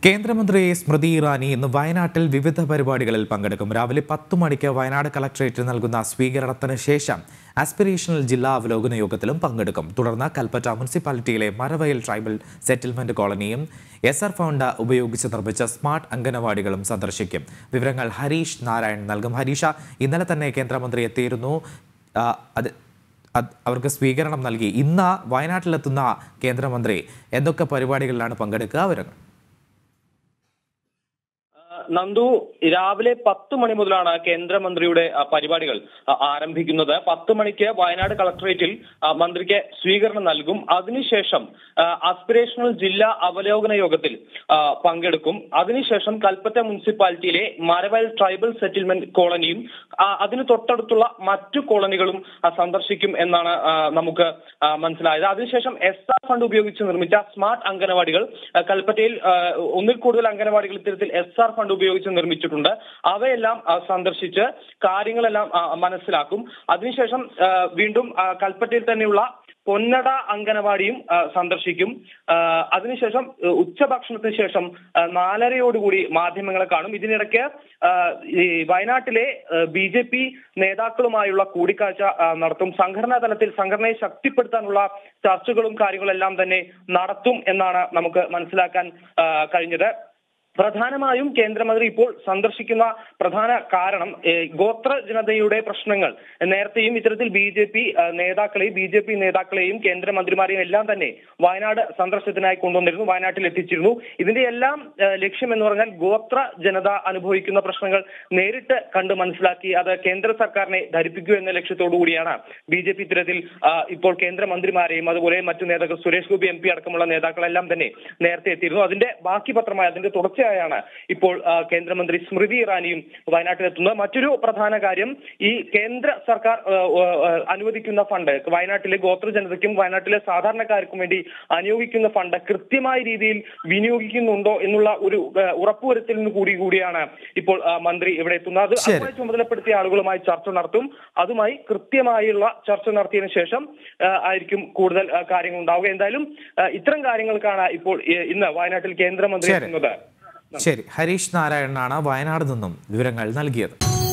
കേന്ദ്രമന്ത്രി സ്മൃതി ഇറാനി ഇന്ന് വയനാട്ടിൽ വിവിധ പരിപാടികളിൽ പങ്കെടുക്കും രാവിലെ പത്ത് മണിക്ക് വയനാട് കളക്ടറേറ്റിൽ നൽകുന്ന സ്വീകരണത്തിന് ശേഷം ആസ്പിറേഷണൽ ജില്ലാ അവലോകന യോഗത്തിലും പങ്കെടുക്കും തുടർന്ന് കൽപ്പറ്റ മുനിസിപ്പാലിറ്റിയിലെ മരവയൽ ട്രൈബൽ സെറ്റിൽമെന്റ് കോളനിയും എസ് ആർ ഫൗണ്ട് ഉപയോഗിച്ച് നിർമ്മിച്ച സ്മാർട്ട് അംഗനവാടികളും സന്ദർശിക്കും വിവരങ്ങൾ ഹരീഷ് നാരായൺ നൽകും ഹരീഷ ഇന്നലെ തന്നെ കേന്ദ്രമന്ത്രി എത്തിയിരുന്നു ആ, അത് അത് അവർക്ക് സ്വീകരണം നൽകി ഇന്ന് വയനാട്ടിലെത്തുന്ന കേന്ദ്രമന്ത്രി എന്തൊക്കെ പരിപാടികളിലാണ് പങ്കെടുക്കുക വിവരങ്ങൾ നന്ദു രാവിലെ പത്ത് മണി മുതലാണ് കേന്ദ്രമന്ത്രിയുടെ ആ, പരിപാടികൾ ആ, ആരംഭിക്കുന്നത് പത്ത് മണിക്ക് വയനാട് കളക്ടറേറ്റിൽ ആ, മന്ത്രിക്ക് സ്വീകരണം നൽകും അതിനുശേഷം ആ, ആസ്പിറേഷണൽ ജില്ലാ അവലോകന യോഗത്തിൽ ആ, പങ്കെടുക്കും അതിനുശേഷം കൽപ്പറ്റ മുനിസിപ്പാലിറ്റിയിലെ മരവയൽ ട്രൈബൽ സെറ്റിൽമെന്റ് കോളനിയും ആ, അതിന് തൊട്ടടുത്തുള്ള മറ്റു കോളനികളും ആ, സന്ദർശിക്കും എന്നാണ് ആ, നമുക്ക് ആ, മനസ്സിലായത് അതിനുശേഷം എസ് ആർ ഫണ്ട് ഉപയോഗിച്ച് നിർമ്മിച്ച സ്മാർട്ട് അംഗനവാടികൾ ആ, കൽപ്പറ്റയിൽ ആ, ഒന്നിൽ കൂടുതൽ അംഗനവാടികൾ ഇത്തരത്തിൽ എസ് ആർ ഫണ്ട് ഉപയോഗിച്ച് നിർമ്മിച്ചിട്ടുണ്ട് അവയെല്ലാം ആ, സന്ദർശിച്ച് കാര്യങ്ങളെല്ലാം ആ, മനസ്സിലാക്കും അതിനുശേഷം ആ, വീണ്ടും ആ, കൽപ്പറ്റയിൽ തന്നെയുള്ള പൊന്നട അംഗനവാടിയും ആ, സന്ദർശിക്കും ആ, അതിനുശേഷം ആ, ഉച്ചഭക്ഷണത്തിന് ശേഷം ആ, നാലരയോടുകൂടി മാധ്യമങ്ങളെ കാണും ഇതിനിടയ്ക്ക് ആ, ഈ വയനാട്ടിലെ ബി ജെ പി നേതാക്കളുമായുള്ള കൂടിക്കാഴ്ച ആ, നടത്തും സംഘടനാ തലത്തിൽ സംഘടനയെ ശക്തിപ്പെടുത്താനുള്ള ചർച്ചകളും കാര്യങ്ങളെല്ലാം തന്നെ നടത്തും എന്നാണ് നമുക്ക് മനസ്സിലാക്കാൻ ആ, കഴിഞ്ഞത് പ്രധാനമായും കേന്ദ്രമന്ത്രി ഇപ്പോൾ സന്ദർശിക്കുന്ന പ്രധാന കാരണം ഏഹ്, ഗോത്ര ജനതയുടെ പ്രശ്നങ്ങൾ നേരത്തെയും ഇത്തരത്തിൽ ബി ജെ പി നേതാക്കളെയും ബി ജെ പി നേതാക്കളെയും കേന്ദ്രമന്ത്രിമാരെയും എല്ലാം തന്നെ വയനാട് സന്ദർശനത്തിനായി കൊണ്ടുവന്നിരുന്നു വയനാട്ടിൽ എത്തിച്ചിരുന്നു ഇതിന്റെ എല്ലാം ഏഹ്, ലക്ഷ്യം എന്ന് പറഞ്ഞാൽ ഗോത്ര ജനത അനുഭവിക്കുന്ന പ്രശ്നങ്ങൾ നേരിട്ട് കണ്ട് മനസ്സിലാക്കി അത് കേന്ദ്ര സർക്കാരിനെ ധരിപ്പിക്കൂ എന്ന ലക്ഷ്യത്തോടു കൂടിയാണ് ബി ജെ പി ഇത്തരത്തിൽ ആ, ഇപ്പോൾ കേന്ദ്രമന്ത്രിമാരെയും അതുപോലെ മറ്റു നേതാക്കൾ സുരേഷ് ഗോപി എം പി അടക്കമുള്ള നേതാക്കളെല്ലാം തന്നെ നേരത്തെ എത്തിയിരുന്നു അതിന്റെ ബാക്കി പത്രമായ അതിന്റെ തുടർച്ചയായാണ് ഇപ്പോൾ ആ, കേന്ദ്രമന്ത്രി സ്മൃതി ഇറാനിയും വയനാട്ടിലെത്തുന്നത് മറ്റൊരു പ്രധാന കാര്യം ഈ കേന്ദ്ര സർക്കാർ ആ, ആ, അനുവദിക്കുന്ന ഫണ്ട് വയനാട്ടിലെ ഗോത്ര ജനതയ്ക്കും വയനാട്ടിലെ സാധാരണക്കാർക്കും വേണ്ടി അനുയോഗിക്കുന്ന ഫണ്ട് കൃത്യമായ രീതിയിൽ വിനിയോഗിക്കുന്നുണ്ടോ എന്നുള്ള ഒരു ആ, ഉറപ്പുവരുത്തലിന് കൂടി കൂടിയാണ് ഇപ്പോൾ ആ, മന്ത്രി ഇവിടെ എത്തുന്നത് അത് ശരി. അതുമായി ചുമതലപ്പെടുത്തിയ ആളുകളുമായി ചർച്ച നടത്തും അതുമായി കൃത്യമായുള്ള ചർച്ച നടത്തിയതിനു ശേഷം ആ, ആയിരിക്കും കൂടുതൽ ആ, കാര്യങ്ങൾ ഉണ്ടാവുക എന്തായാലും ആ, ഇത്തരം കാര്യങ്ങൾക്കാണ് ഇപ്പോൾ ഈ- ഇന്ന് വയനാട്ടിൽ കേന്ദ്രമന്ത്രി ശരി. എത്തുന്നത് ശരി ഹരീഷ് നാരായണനാണ് വയനാട് നിന്നും വിവരങ്ങൾ നൽകിയത്